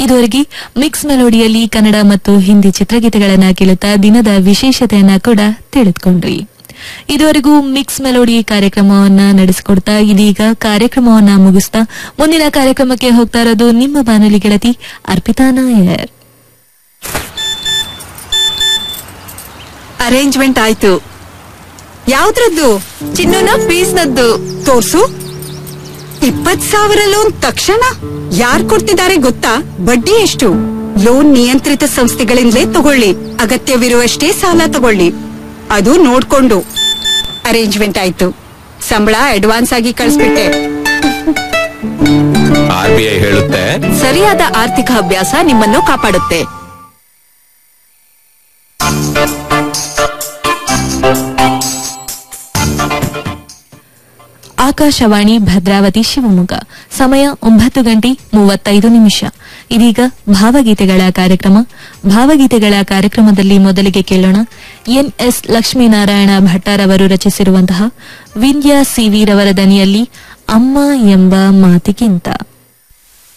ಇದುವರೆಗೆ ಮಿಕ್ಸ್ ಮೆಲೋಡಿಯಲ್ಲಿ ಕನ್ನಡ ಮತ್ತು ಹಿಂದಿ ಚಿತ್ರಗೀತೆಗಳನ್ನ ಕೇಳುತ್ತಾ ದಿನದ ವಿಶೇಷತೆಯನ್ನ ಕೂಡ ತಿಳಿದುಕೊಂಡ್ರಿ ಇದುವರೆಗೂ ಮಿಕ್ಸ್ ಮೆಲೋಡಿ ಕಾರ್ಯಕ್ರಮವನ್ನ ನಡೆಸಿಕೊಡ್ತಾ ಇದೀಗ ಕಾರ್ಯಕ್ರಮವನ್ನ ಮುಗಿಸ್ತಾ ಮುಂದಿನ ಕಾರ್ಯಕ್ರಮಕ್ಕೆ ಹೋಗ್ತಾ ಇರೋದು ನಿಮ್ಮ ಬಾನುಲಿ ಗೆಳತಿ ಅರ್ಪಿತಾ ನಾಯರ್ ಅರೇಂಜ್ಮೆಂಟ್ ಆಯ್ತು ಯಾವ್ದ್ರದ್ದು ಚಿನ್ನನ ಫೀಸ್ನದ್ದು ತೋರ್ಸು ಇಪ್ಪತ್ ಸಾವಿರ ಲೋನ್ ತಕ್ಷಣ ಯಾರ್ ಕೊಡ್ತಿದ್ದಾರೆ ಗೊತ್ತಾ ಬಡ್ಡಿ ಎಷ್ಟು ಲೋನ್ ನಿಯಂತ್ರಿತ ಸಂಸ್ಥೆಗಳಿಂದಲೇ ತಗೊಳ್ಳಿ ಅಗತ್ಯವಿರುವಷ್ಟೇ ಸಾಲ ತಗೊಳ್ಳಿ ಅದು ನೋಡ್ಕೊಂಡು ಅರೇಂಜ್ಮೆಂಟ್ ಆಯ್ತು ಸಂಬಳ ಅಡ್ವಾನ್ಸ್ ಆಗಿ ಕಳಿಸ್ಬಿಟ್ಟೆ ಆರ್ ಬಿ ಐ ಹೇಳುತ್ತೆ ಸರಿಯಾದ ಆರ್ಥಿಕ ಅಭ್ಯಾಸ ನಿಮ್ಮನ್ನು ಕಾಪಾಡುತ್ತೆ ಆಕಾಶವಾಣಿ ಭದ್ರಾವತಿ ಶಿವಮೊಗ್ಗ ಸಮಯ ಒಂಬತ್ತು ಗಂಟೆ ಮೂವತ್ತೈದು ನಿಮಿಷ ಇದೀಗ ಭಾವಗೀತೆಗಳ ಕಾರ್ಯಕ್ರಮ ಭಾವಗೀತೆಗಳ ಕಾರ್ಯಕ್ರಮದಲ್ಲಿ ಮೊದಲಿಗೆ ಕೇಳೋಣ ಎನ್ಎಸ್ ಲಕ್ಷ್ಮೀನಾರಾಯಣ ಭಟ್ಟರವರು ರಚಿಸಿರುವಂತಹ ವಿಂಧ್ಯ ಸಿವಿ ರವರ ದನಿಯಲ್ಲಿ ಅಮ್ಮ ಎಂಬ ಮಾತಿಗಿಂತ